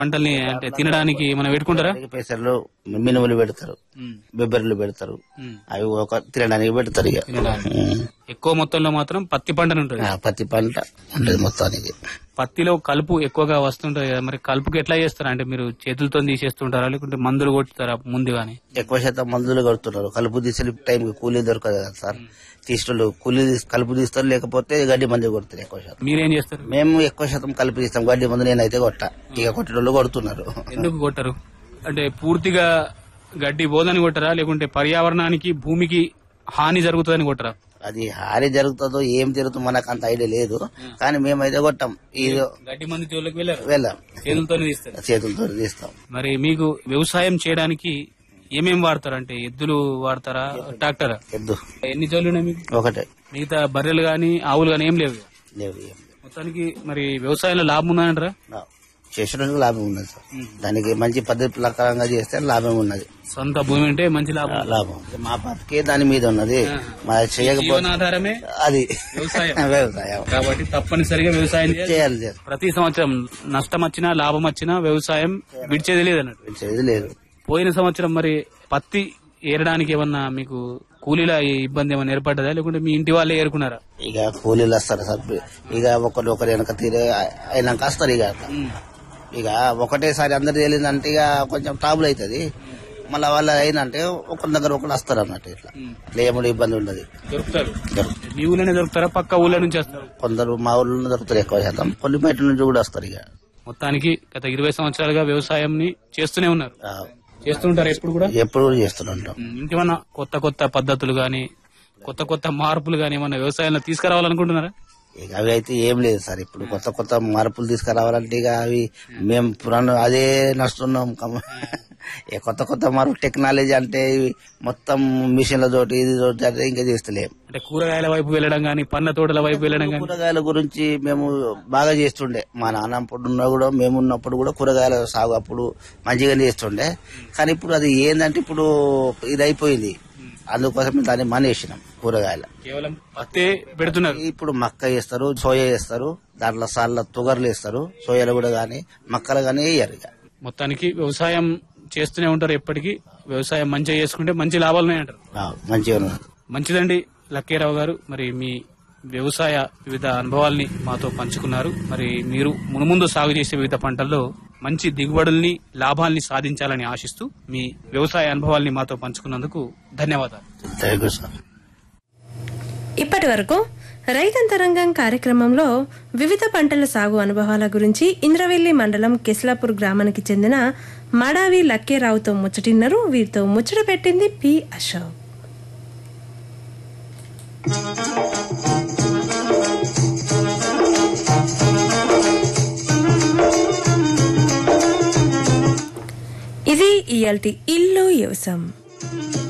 పంటల్ని అంటే తినడానికి మనం పెట్టుకుంటారా దానికి పెసర్లు మినుములు పెడతారు బెబ్బర్లు పెడతారు అవి ఒక తినడానికి పెడతారు ఇక ఉమ్. ఎక్కువ మొత్తంలో మాత్రం పత్తి పంటను ఉంటుంది ఆ, పత్తి పంట ఉంటుంది మొత్తానికి పత్తిలో కలుపు ఎక్కువగా వస్తుంటది కదా మరి కలుపుకి ఎట్లా చేస్తారా అంటే మీరు చేతులతో తీసేస్తుంటారా లేకుంటే మందులు కొట్టుతారా ముందుగానే ఎక్కువ శాతం మందులు కడుతున్నారు కలుపు తీసే టైంకి కూలీ దొరకదు కదా సార్ తీసుకోళ్ళు కూలీ తీసి కలుపు తీస్తారు లేకపోతే గడ్డి మందు కొడుతారు ఎక్కువ శాతం మీరేం చేస్తారు మేము ఎక్కువ శాతం కలుపు తీస్తాం గడ్డి మందు నేనైతే కొట్ట ఇక కొట్టేటోళ్ళు కొడుతున్నారు ఎందుకు కొట్టరు అంటే పూర్తిగా గడ్డి బోదని కొట్టరా లేకుంటే పర్యావరణానికి భూమికి హాని జరుగుతుందని కొట్టరా అది హాని జరుగుతుందో ఏం జరుగుతుందో మనకు అంత ఐడియా లేదు కానీ మేమైతే కొట్టాం ఇది గడ్డి మంది జోలికి వెళ్ళారు వెళ్ళాం చేతులతోనే తీస్తారు చేతులతో తీస్తాం మరి మీకు వ్యవసాయం చేయడానికి ఏమేం వాడతారు అంటే ఎద్దులు వాడతారా ట్రాక్టరా ఎద్దు ఎన్ని జోళ్ళు ఉన్నాయి మీకు ఒకటే మిగతా బర్రెలు గాని ఆవులు గాని ఏం లేవు లేవు ఏం లేవు. మొత్తానికి మరి వ్యవసాయంలో లాభం ఉన్నాయంటారా నా- చేసడానికి లాభం ఉన్నది సార్ దానికి మంచి పద్ధతి ప్రకారంగా చేస్తే లాభం ఉన్నది సొంత భూమి అంటే మంచి లాభం లాభం మా బతికే దాని మీద ఉన్నది మా చేయకపోతే జీవనాధారమే అది వ్యవసాయం. వ్యవసాయం కాబట్టి తప్పనిసరిగా వ్యవసాయం చేయాలి చేయాలి చేయాలి. ప్రతి సంవత్సరం నష్టం వచ్చినా లాభం వచ్చినా వ్యవసాయం విడిచేది లేదన్నట్టు చేసేది లేదు పోయిన సంవత్సరం మరి పత్తి ఏరడానికి ఏమన్నా మీకు కూలీల ఇబ్బంది ఏమైనా ఏర్పడ్డదా లేకుంటే మీ ఇంటి వాళ్ళే ఏరుకున్నారా ఇక కూలీలు వస్తారు సార్ ఇక ఒకరు ఒకరు వెనక తీరే అయినాక వస్తారు ఇక ఇక ఒకటేసారి అందరు తేలిందంటే ఇక కొంచెం ట్రాబుల్ అవుతుంది మళ్ళీ వాళ్ళు అయినంటే ఒకరి దగ్గర ఒకరు వస్తారు అన్నట్టు ఇట్లా లేముడు ఇబ్బంది ఉండదు దొరుకుతారు దొరుకుతుంది. మీ ఊళ్ళోనే దొరుకుతారా పక్క ఊళ్ళో నుంచి వస్తారు కొందరు మా ఊళ్ళో దొరుకుతారు ఎక్కువ శాతం కొన్ని బయట నుంచి కూడా వస్తారు ఇక మొత్తానికి గత ఇరవై సంవత్సరాలుగా వ్యవసాయం చేస్తూనే ఉన్నారు ఆ, చేస్తుంటారు ఎప్పుడు కూడా ఎప్పుడు కూడా చేస్తుంటాం ఉమ్, ఇంకేమన్నా కొత్త కొత్త పద్ధతులు గాని కొత్త కొత్త మార్పులు గాని ఏమన్నా వ్యవసాయంలో తీసుకురావాలనుకుంటున్నారా ఇక అవి అయితే ఏం లేదు సార్ ఇప్పుడు కొత్త కొత్త మార్పులు తీసుకురావాలంటే ఇక అవి మేము పురాణ అదే నడుస్తున్నాం కమ- ఇక కొత్త కొత్త మార్పు టెక్నాలజీ అంటే ఇవి మొత్తం మిషన్ల తోటి ఇది తోటి అంటే ఇంకా చేస్తలేం అంటే కూరగాయల వైపు వెళ్ళడం గాని పండ్ల తోటల వైపు వెళ్ళడం గాని కూరగాయల గురించి మేము బాగా చేస్తుండే మా నాన్న అప్పుడు ఉన్నా కూడా మేము ఉన్నప్పుడు కూడా కూరగాయల సాగు అప్పుడు మంచిగానే చేస్తుండే కానీ ఇప్పుడు అది ఏంటంటే ఇప్పుడు ఇది అయిపోయింది అందుకోసం మేము దాన్ని మానేసినాం కూరగాయలు కేవలం పత్తే పెడుతున్నారు ఇప్పుడు మక్క వేస్తారు సోయా వేస్తారు దాంట్లో సార్ల తుగర్లు వేస్తారు సోయాలు కూడా గానీ మక్కలు గానీ వేయరు ఇక మొత్తానికి వ్యవసాయం చేస్తూనే ఉంటారు ఎప్పటికీ వ్యవసాయం మంచిగా చేసుకుంటే మంచి లాభాలు ఉన్నాయంటారు ఆ, మంచిగా ఉన్నది. మంచిదండి లక్కీరావు గారు మరి మీ వ్యవసాయ వివిధ అనుభవాల్ని మాతో పంచుకున్నారు మరి మీరు మునుముందు సాగు చేసే వివిధ పంటల్లో మంచి దిగుబడుల్ని లాభాల్ని సాధించాలని ఆశిస్తూ మీ వ్యవసాయ అనుభవాల్ని మాతో పంచుకున్నందుకు ధన్యవాదాలు థ్యాంక్ యూ సార్ ఇప్పటి వరకు రైతంతరంగం కార్యక్రమంలో వివిధ పంటల సాగు అనుభవాల గురించి ఇంద్రవెల్లి మండలం కెస్లాపూర్ గ్రామానికి చెందిన మడావి లక్కేరావుతో ముచ్చటిన్నారు వీరితో ముచ్చట పెట్టింది పి అశోక్ ఇది ఇయాల్టి ఇల్లు వ్యవసాయం